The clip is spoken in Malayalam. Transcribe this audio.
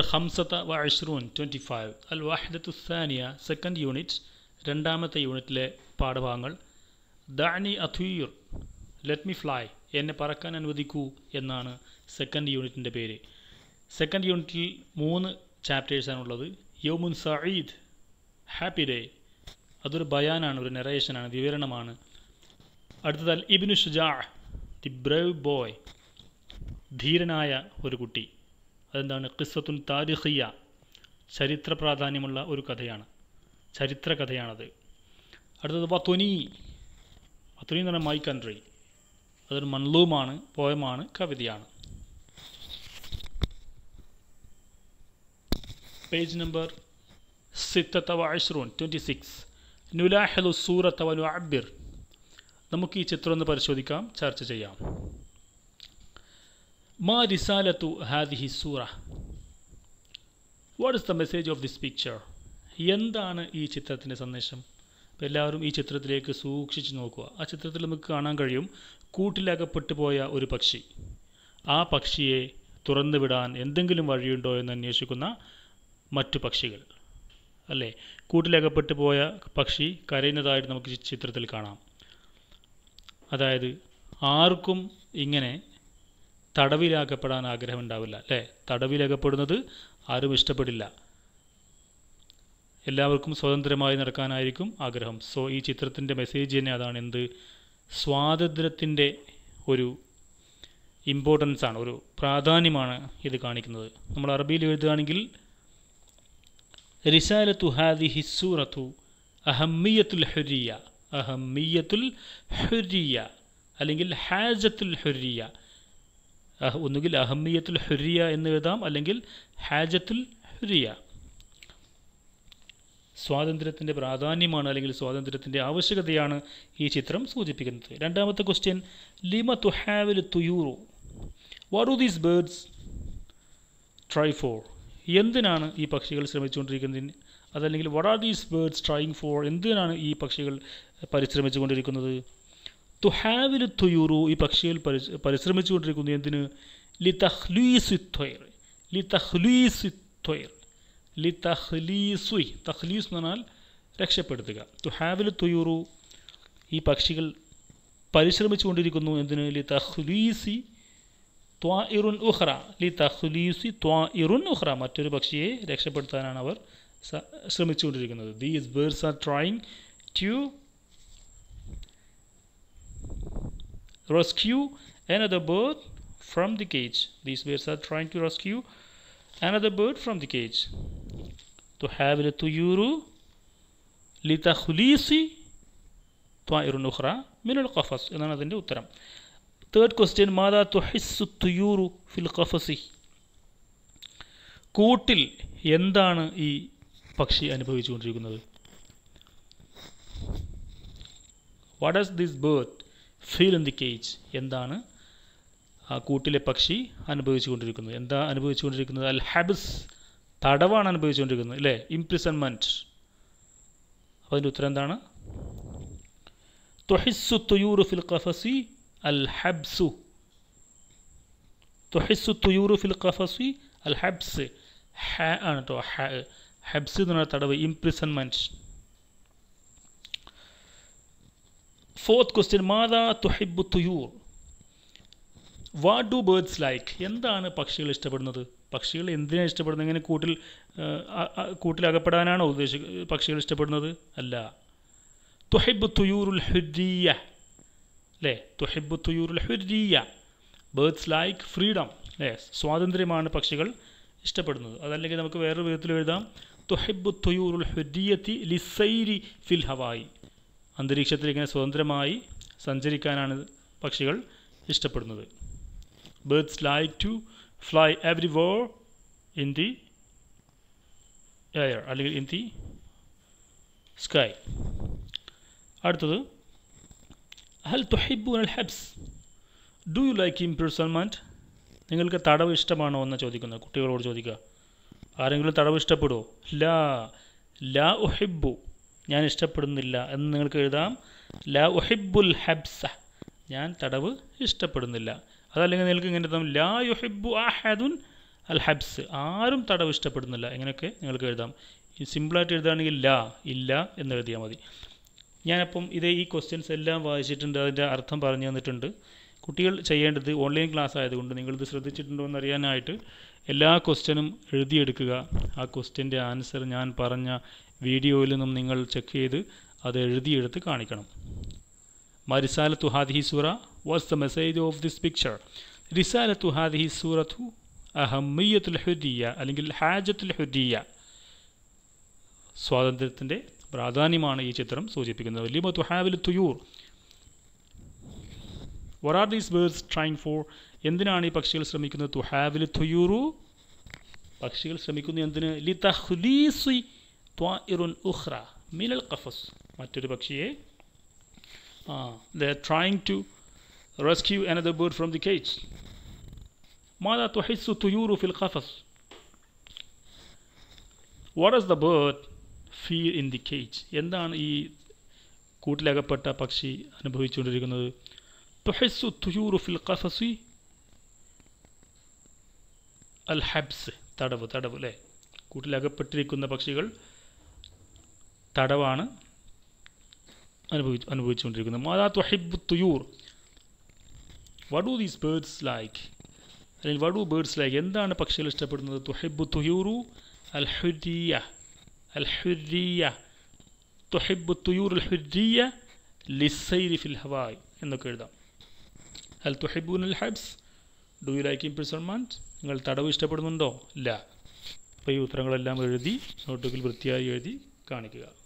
ഹംസത്ത വ അഷ്റൂൻ ട്വൻറ്റി ഫൈവ് അൽ വാഹിദത്തു സാനിയ സെക്കൻഡ് യൂണിറ്റ് രണ്ടാമത്തെ യൂണിറ്റിലെ പാഠഭാഗങ്ങൾ ദാനി അഥുയർ ലെറ്റ് മി ഫ്ലൈ എന്നെ പറക്കാൻ അനുവദിക്കൂ എന്നാണ് സെക്കൻഡ് യൂണിറ്റിൻ്റെ പേര് സെക്കൻഡ് യൂണിറ്റിൽ മൂന്ന് ചാപ്റ്റേഴ്സാണുള്ളത് യൗമുൻ സഈദ് ഹാപ്പി ഡേ അതൊരു ബയാനാണ് ഒരു നെറേഷനാണ് വിവരണമാണ് അടുത്തത് അൽ ഇബിനു ഷുജാ ദി ബ്രേവ് ബോയ് ധീരനായ ഒരു കുട്ടി അതെന്താണ് ഖിസ്സത്തുൻ താരിഖിയ ചരിത്ര പ്രാധാന്യമുള്ള ഒരു കഥയാണ് ചരിത്ര കഥയാണത് അടുത്തത് വത്തുനി വത്തുനി എന്ന് പറഞ്ഞാൽ മൈ കൺട്രി അതൊരു മൺലൂമാണ് പോയമാണ് കവിതയാണ് പേജ് നമ്പർ സിത്തത്ത വഅഷ്റൂൻ ട്വൻറ്റി സിക്സ് നുലാഹലു സൂറത്ത വനു അബ്ബിർ നമുക്ക് ഈ ചിത്രം ഒന്ന് പരിശോധിക്കാം ചർച്ച ചെയ്യാം മാ റിസാലത്തു ഹാദിഹി സൂറ what is the message of this picture എന്താണ് ഈ ചിത്രത്തിൻ്റെ സന്ദേശം അപ്പോൾ എല്ലാവരും ഈ ചിത്രത്തിലേക്ക് സൂക്ഷിച്ച് നോക്കുക ആ ചിത്രത്തിൽ നമുക്ക് കാണാൻ കഴിയും കൂട്ടിലകപ്പെട്ടു പോയ ഒരു പക്ഷി ആ പക്ഷിയെ തുറന്നു വിടാൻ എന്തെങ്കിലും വഴിയുണ്ടോ എന്ന് അന്വേഷിക്കുന്ന മറ്റു പക്ഷികൾ അല്ലേ കൂട്ടിലകപ്പെട്ടു പോയ പക്ഷി കരയുന്നതായിട്ട് നമുക്ക് ചിത്രത്തിൽ കാണാം അതായത് ആർക്കും ഇങ്ങനെ തടവിലാക്കപ്പെടാൻ ആഗ്രഹമുണ്ടാവില്ല അല്ലേ തടവിലകപ്പെടുന്നത് ആരും ഇഷ്ടപ്പെടില്ല എല്ലാവർക്കും സ്വതന്ത്രമായി നടക്കാനായിരിക്കും ആഗ്രഹം സോ ഈ ചിത്രത്തിൻ്റെ മെസ്സേജ് തന്നെ അതാണ് എന്ത് സ്വാതന്ത്ര്യത്തിൻ്റെ ഒരു ഇമ്പോർട്ടൻസ് ആണ് ഒരു പ്രാധാന്യമാണ് ഇത് കാണിക്കുന്നത് നമ്മൾ അറബിയിൽ എഴുതുകയാണെങ്കിൽ റിസാലത്തു ഹാദി ഹിസ്സൂറത്തു അഹമ്മിയത്തുൽ ഹുരിയ അഹമ്മിയത്തുൽ ഹുരിയ അല്ലെങ്കിൽ ഹാജത്തുൽ ഹുരിയ ഒന്നുകിൽ അഹമ്മിയത്തുൽ ഹുരിയ എന്ന് എഴുതാം അല്ലെങ്കിൽ ഹാജത്തുൽ ഹുരിയ സ്വാതന്ത്ര്യത്തിൻ്റെ പ്രാധാന്യമാണ് അല്ലെങ്കിൽ സ്വാതന്ത്ര്യത്തിൻ്റെ ആവശ്യകതയാണ് ഈ ചിത്രം സൂചിപ്പിക്കുന്നത് രണ്ടാമത്തെ ക്വസ്റ്റ്യൻ ലിമ തു ഹാവിൽ തുയൂറു what do these birds try for എന്തിനാണ് ഈ പക്ഷികൾ ശ്രമിച്ചുകൊണ്ടിരിക്കുന്നതിന് അതല്ലെങ്കിൽ what are these birds trying for എന്തിനാണ് ഈ പക്ഷികൾ പരിശ്രമിച്ചുകൊണ്ടിരിക്കുന്നത് തു ഹാവിൽ തുയൂറു ഈ പക്ഷികൾ പരിശ്രമിച്ചുകൊണ്ടിരിക്കുന്നത് എന്തിന് ലി തഹ്ലീസ് ത്വയർ ലി തഹ്ലീസ് ത്വയർ ലി തഹ്ലീസുയ് തഹ്ലീസ് എന്ന് പറഞ്ഞാൽ രക്ഷപ്പെടുത്തുക തു ഹാവിൽ തുയൂറു ഈ പക്ഷികൾ പരിശ്രമിച്ചുകൊണ്ടിരിക്കുന്നു എന്തിന് ലി തഹ്ലീസി ത്വാഇറുൻ ഉഹ്റ ലി തഹ്ലീസി ത്വാഇറുൻ ഉഹ്റ മറ്റൊരു പക്ഷിയെ രക്ഷപ്പെടുത്താനാണ് അവർ ശ്രമിച്ചുകൊണ്ടിരിക്കുന്നത് these birds are trying to rescue another bird from the cage. These birds are trying to rescue another bird from the cage. تحاول الطيور لتخليص طائر أخرى من القفص എന്നാണ് അതിൻ്റെ ഉത്തരം തേർഡ് ക്വസ്റ്റ്യൻ മാതാ തുഹിസ്സു തുയൂറു ഫിൽ ഖഫസി കൂട്ടിൽ എന്താണ് ഈ പക്ഷി അനുഭവിച്ചുകൊണ്ടിരിക്കുന്നത് what does this bird feel in the cage എന്താണ് ആ കൂട്ടിലെ പക്ഷി അനുഭവിച്ചുകൊണ്ടിരിക്കുന്നത് എന്താ അനുഭവിച്ചുകൊണ്ടിരിക്കുന്നത് അൽ ഹാബിസ് തടവാണ് അനുഭവിച്ചുകൊണ്ടിരിക്കുന്നത് അല്ലേ ഇംപ്രിസൺമെൻറ്റ് അപ്പോൾ അതിൻ്റെ ഉത്തരം എന്താണ് തൊഹിസ്സു തുയൂറു ഫിൽ ഖഫസി അൽ ഹബ്സു തൊഹിസ്സു തുയൂറു ഫിൽ ഖഫസി അൽ ഹബ്സ് ഹ ആണ് കേട്ടോ ഹബ്സ് എന്ന് പറഞ്ഞാൽ തടവ് ഇംപ്രിസൺമെൻറ്റ് ഫോർത്ത് ക്വസ്റ്റ്യൻ മാതാ തുഹിബു തുയൂർ വാട്ട് ഡു ബേർഡ്സ് ലൈക്ക് എന്താണ് പക്ഷികൾ ഇഷ്ടപ്പെടുന്നത് പക്ഷികൾ എന്തിനാണ് ഇഷ്ടപ്പെടുന്നത് ഇങ്ങനെ കൂട്ടിൽ കൂട്ടിൽ അകപ്പെടാനാണോ ഉദ്ദേശി പക്ഷികൾ ഇഷ്ടപ്പെടുന്നത് അല്ല തുഹിബു തുയൂറുൽ ഹുരിയ അല്ലേ തുഹിബു തുയൂറുൽ ഹുരിയ ബേർഡ്സ് ലൈക്ക് ഫ്രീഡം അല്ലേ സ്വാതന്ത്ര്യമാണ് പക്ഷികൾ ഇഷ്ടപ്പെടുന്നത് അതല്ലെങ്കിൽ നമുക്ക് വേറൊരു വിധത്തിൽ എഴുതാം തുഹിബു തുയൂറുൽ ഹുരിയത്തി ലിസൈരി ഫിൽ ഹവായി അന്തരീക്ഷത്തിൽ ഇങ്ങനെ സ്വതന്ത്രമായി സഞ്ചരിക്കാനാണ് പക്ഷികൾ ഇഷ്ടപ്പെടുന്നത് birds like to fly everywhere in the air അല്ലെങ്കിൽ ഇൻ ദി സ്കൈ അടുത്തത് ഹൽ തുഹിബു അൽ ഹെബ്സ് ഡു യു ലൈക്ക് ഇംപ്രിസൺമെൻറ്റ് നിങ്ങൾക്ക് തടവ് ഇഷ്ടമാണോ എന്ന് ചോദിക്കുന്നത് കുട്ടികളോട് ചോദിക്കുക ആരെങ്കിലും തടവ് ഇഷ്ടപ്പെടുമോ ലാ ലാ ഉഹിബു ഞാൻ ഇഷ്ടപ്പെടുന്നില്ല എന്ന് നിങ്ങൾക്ക് എഴുതാം ലാ ഉഹിബുൽ ഹബ്സ ഞാൻ തടവ് ഇഷ്ടപ്പെടുന്നില്ല അതല്ലെങ്കിൽ നിങ്ങൾക്ക് ഇങ്ങനെ എഴുതാം ലാ യുഹിബു അഹദുൻ അൽ ഹബ്സ് ആരും തടവ് ഇഷ്ടപ്പെടുന്നില്ല എങ്ങനെയൊക്കെ നിങ്ങൾക്ക് എഴുതാം ഈ സിമ്പിളായിട്ട് എഴുതുകയാണെങ്കിൽ ല ഇല്ല എന്ന് എഴുതിയാൽ മതി ഞാനപ്പം ഇത് ഈ ക്വസ്റ്റ്യൻസ് എല്ലാം വായിച്ചിട്ടുണ്ട് അതിൻ്റെ അർത്ഥം പറഞ്ഞു തന്നിട്ടുണ്ട് കുട്ടികൾ ചെയ്യേണ്ടത് ഓൺലൈൻ ക്ലാസ് ആയതുകൊണ്ട് നിങ്ങളിത് ശ്രദ്ധിച്ചിട്ടുണ്ടോ എന്ന് അറിയാനായിട്ട് എല്ലാ ക്വസ്റ്റ്യനും എഴുതിയെടുക്കുക ആ ക്വസ്റ്റ്യൻ്റെ ആൻസർ ഞാൻ പറഞ്ഞ വീഡിയോയിൽ നിന്നും നിങ്ങൾ ചെക്ക് ചെയ്ത് അത് എഴുതിയെടുത്ത് കാണിക്കണം മരിസാലത്തു ഹാദിഹി സൂറ what's the message of this picture റിസാലത്തു ഹാദിഹി സൂറത്തു അഹമ്മയ്യത്തുൽ ഹുദിയ അല്ലെങ്കിൽ ഹാജത്തുൽ ഹുദിയ സ്വാതന്ത്ര്യത്തിൻ്റെ പ്രാധാന്യമാണ് ഈ ചിത്രം സൂചിപ്പിക്കുന്നത് ലിമ തുഹാവിൽ തുയൂർ what are these birds trying for എന്തിനാണ് ഈ പക്ഷികൾ ശ്രമിക്കുന്നത് തുഹാവിൽ തുയൂറു പക്ഷികൾ ശ്രമിക്കുന്നു എന്തിന് ലി തഹ്ലീസി ത്വാഇറുൻ ഉഖ്റ മിനൽ ഖഫസ് മറ്റൊരു പക്ഷിയെ ആ they trying to rescue another bird from the cage ماذا تحس الطيور في القفص what does the bird feel in the cage എന്താണ് ഈ കൂട്ടിലകപ്പെട്ട പക്ഷി അനുഭവിച്ചുകൊണ്ടിരിക്കുന്നത് തുഹസ്സു തുയൂറു ഫിൽ ഖഫസി അൽ ഹബ്സ് തടവ് തടവ് അല്ലേ കൂട്ടിലകപ്പെട്ടിരിക്കുന്ന പക്ഷികൾ തടവാണ് അനുഭവിച്ച് അനുഭവിച്ചുകൊണ്ടിരിക്കുന്നത് മാതാ തുഹിബ് തുയൂർ what do these birds like അല്ലെങ്കിൽ വടു ബേർഡ്സ് ലൈക്ക് എന്താണ് പക്ഷികൾ ഇഷ്ടപ്പെടുന്നത് തുഹിബു തുയൂറു അൽ ഹുരിയ അൽ ഹുരിയ തുഹിബു തുയൂർ അൽ ഹുരിയ ലിസൈരി ഫിൽ ഹവായ് എന്നൊക്കെ എഴുതാം അൽ തുഹിബുൻ അൽ ഹബ്സ് ഡു യു ലൈക്ക് ഇംപ്രിസൺമെൻറ്റ് നിങ്ങൾ തടവ് ഇഷ്ടപ്പെടുന്നുണ്ടോ ഇല്ല അപ്പോൾ ഈ ഉത്തരങ്ങളെല്ലാം എഴുതി നോട്ടുകൾ വൃത്തിയായി എഴുതി കാണിക്കുക